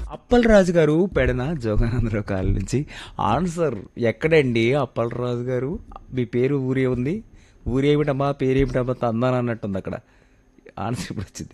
Appalaraju garu Pedana Joganandarao colony నుంచి answer ఎక్కడండి అప్పలరాజు గారు మీ పేరు ఊరే ఉంది ఊరేమిటమ్మా పేరేమిటమ్మా తందాన అన్నట్టుంది అక్కడ ఆన్సర్ ఇప్పుడు వచ్చింది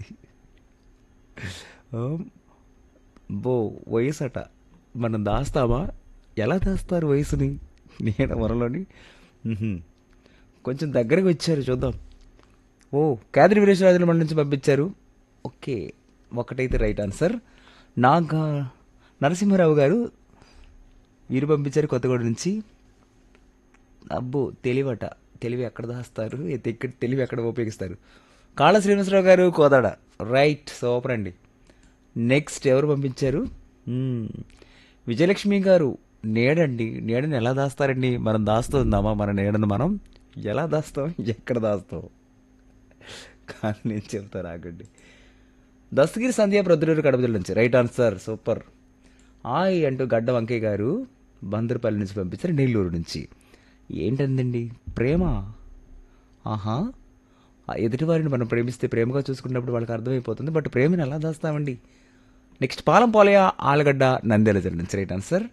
ఆ, బో వయసు అట మనం దాస్తామా ఎలా దాస్తారు వయసుని నేను వరలోని మ్హూ. కొంచెం దగ్గరకు వచ్చారు చూద్దాం ఓ కేంద్ర వీరేశ్వరాజుల మండలి నుంచి పంపించారు ఓకే ఒకటైతే రైట్ ఆన్సర్ నాగా నరసింహారావు గారు వీరు పంపించారు కొత్తగూడ నుంచి అబ్బో తెలివట తెలివి ఎక్కడ దాస్తారు ఎత్తి ఎక్కడ తెలివి ఎక్కడ ఉపయోగిస్తారు కాళ్ళ శ్రీనివాసరావు గారు కోదాడ రైట్ సూపర్ అండి నెక్స్ట్ ఎవరు పంపించారు మ్మ్. విజయలక్ష్మి గారు నీడండి నీడని ఎలా దాస్తారండి మనం దాస్తుందామా మన నీడను మనం ఎలా దాస్తాం ఎక్కడ దాస్తాం కానీ నేను చెప్తాను ఆగండి దస్తగిరి సంధ్య ప్రొద్దుటూరు కడప జిల్లా నుంచి రైట్ ఆన్సర్ సూపర్ ఆయ్ అంటూ గడ్డ వంకయ్య గారు బందరపల్లి నుంచి పంపించారు నెల్లూరు నుంచి ఏంటందండి ప్రేమ ఆహా ఆ ఎదుటివారిని మనం ప్రేమిస్తే ప్రేమగా చూసుకున్నప్పుడు వాళ్ళకి అర్థమైపోతుంది బట్ ప్రేమను ఎలా దాస్తామండి నెక్స్ట్ పాలం పోలయ ఆలగడ్డ నంద్యాల జిల్లా నుంచి రైట్ ఆన్సర్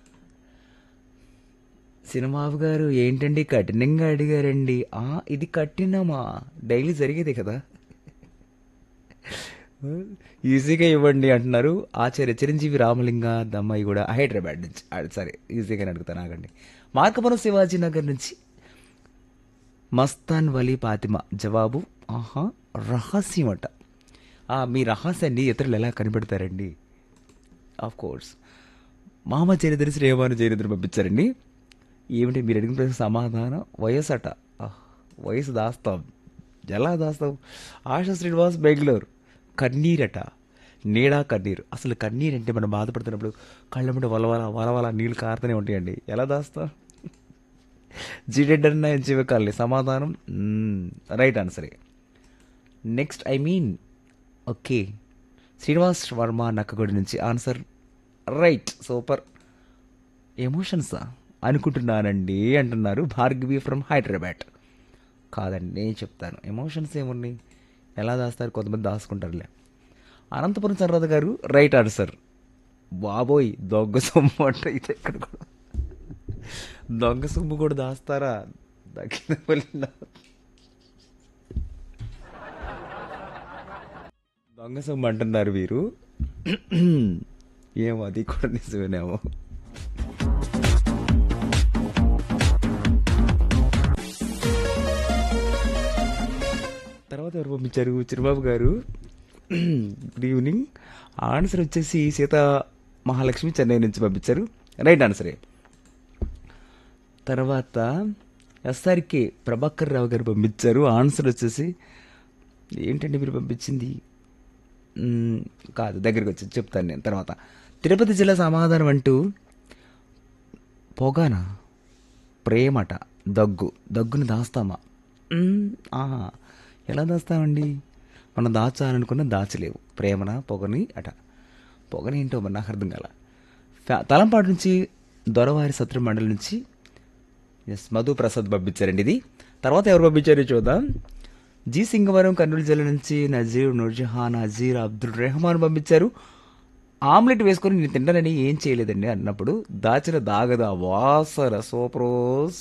సినిమాబు గారు ఏంటండి కఠినంగా అడిగారండి ఆ ఇది కఠినమా డైలీ జరిగేదే కదా ఈజీగా ఇవ్వండి అంటున్నారు ఆచార్య చిరంజీవి రామలింగ దమ్మాయి కూడా హైదరాబాద్ నుంచి ఆ, సరే ఈజీగానే అడుగుతాను ఆగండి మార్కపురం శివాజీ నగర్ నుంచి మస్తాన్ వలీ ఫాతిమా జవాబు ఆహా రహస్యం అట ఆ, మీ రహస్యాన్ని ఇతరులు ఎలా కనిపెడతారండి ఆఫ్ కోర్స్ మామ చరిత్ర శ్రీమాను చరిత్ర పంపించారండి ఏమిటి మీరు అడిగిన ప్రశ్న సమాధానం వయసు అట ఆహ్, వయసు దాస్తాం ఎలా దాస్తాం ఆశా శ్రీనివాస్ బెంగళూరు కన్నీరట నీడా కన్నీరు అసలు కన్నీరు అంటే మనం బాధపడుతున్నప్పుడు కళ్ళ ముందు వలవల వలవల నీళ్ళు కారుతూనే ఉంటాయండి ఎలా దాస్తాం జీడెడ్ అన్న జీవకాలి సమాధానం రైట్ ఆన్సరే next I mean okay Srinivas Varma Nakkagodi నుంచి ఆన్సర్ రైట్ సూపర్ ఎమోషన్సా అనుకుంటున్నానండి అంటున్నారు భార్గవి ఫ్రమ్ హైదరాబాద్ కాదండి నేను చెప్తాను ఎమోషన్స్ ఏమున్నాయి ఎలా దాస్తారు కొంతమంది దాచుకుంటారులే అనంతపురం సర్రాధ గారు రైట్ ఆన్సర్ బాబోయ్ దొంగ సొమ్ము అంటే ఇది ఎక్కడ కూడా దొంగ సొమ్ము కూడా దాస్తారా దక్కిన వెళ్ళిన దొంగ సొమ్ము అంటున్నారు వీరు ఏమో అది కూడా నిజమేనేమో తర్వాత ఎవరు పంపించారు చిరుబాబు గారు గుడ్ ఈవినింగ్ ఆన్సర్ వచ్చేసి సీత మహాలక్ష్మి చెన్నై నుంచి పంపించారు రైట్ ఆన్సరే తర్వాత ఎస్ఆర్కే ప్రభాకర్ రావు గారు పంపించారు ఆన్సర్ వచ్చేసి ఏంటండి మీరు పంపించింది మ్మ్, కాదు దగ్గరికి వచ్చి చెప్తాను నేను తర్వాత తిరుపతి జిల్లా సమాధానం అంటూ పొగానా ప్రేమట దగ్గు దగ్గుని దాస్తామా మ్మ్, ఆహా ఎలా దాస్తామండి మనం దాచాలనుకున్న దాచలేవు ప్రేమన పొగని అట పొగని ఏంటో మరి నాకు అర్థం కాల ఫ్యా- తలంపాడు నుంచి దొరవారి సత్రం మండలి నుంచి ఎస్ మధు ప్రసాద్ పంపించారండి ఇది తర్వాత ఎవరు పంపించారో చూద్దాం జి సింగవరం కర్నూలు జిల్లా నుంచి నజీర్ నూర్జహాన్ అజీర్ అబ్దుల్ రెహమాన్ పంపించారు ఆమ్లెట్ వేసుకొని నేను తింటానని ఏం చేయలేదండి అన్నప్పుడు దాచిన దాగదా వాసన సూపర్